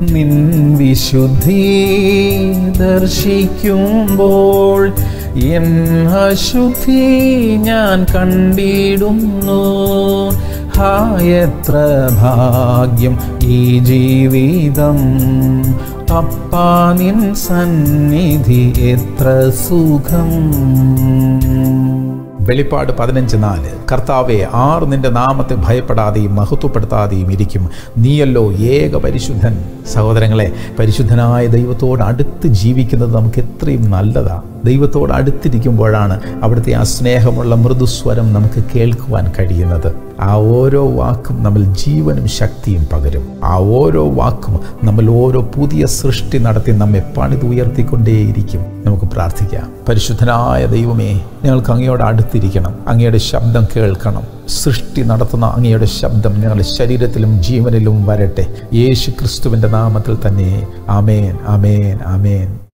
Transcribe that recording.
നിൻ വിശുദ്ധി ദർശിക്കുമ്പോൾ എൻ അശുദ്ധി ഞാൻ കണ്ടിടുന്നു ഹായത്ര ഭാഗ്യം ഈ ജീവിതം അപ്പാ നിൻ സന്നിധി എത്ര സുഖം വെളിപ്പാട് പതിനഞ്ച് നാല് കർത്താവെ ആർ നിന്റെ നാമത്തെ ഭയപ്പെടാതെയും മഹത്വപ്പെടുത്താതെയും ഇരിക്കും നീയല്ലോ ഏക പരിശുദ്ധൻ സഹോദരങ്ങളെ പരിശുദ്ധനായ ദൈവത്തോട് അടുത്ത് ജീവിക്കുന്നത് നമുക്ക് എത്രയും നല്ലതാ ദൈവത്തോട് അടുത്തിരിക്കുമ്പോഴാണ് അവിടുത്തെ ആ സ്നേഹമുള്ള മൃദുസ്വരം നമുക്ക് കേൾക്കുവാൻ കഴിയുന്നത് ആ ഓരോ വാക്കും നമ്മൾ ജീവനും ശക്തിയും പകരും ആ ഓരോ വാക്കും നമ്മൾ ഓരോ പുതിയ സൃഷ്ടി നടത്തി നമ്മെ പണിതുയർത്തിക്കൊണ്ടേയിരിക്കും നമുക്ക് പ്രാർത്ഥിക്കാം പരിശുദ്ധനായ ദൈവമേ ഞങ്ങൾക്ക് അങ്ങയോട് അടുത്തിരിക്കണം അങ്ങയുടെ ശബ്ദം കേൾക്കണം സൃഷ്ടി നടത്തുന്ന അങ്ങയുടെ ശബ്ദം ഞങ്ങളുടെ ശരീരത്തിലും ജീവനിലും വരട്ടെ യേശു ക്രിസ്തുവിൻ്റെ നാമത്തിൽ തന്നെ ആമേൻ ആമേൻ ആമേൻ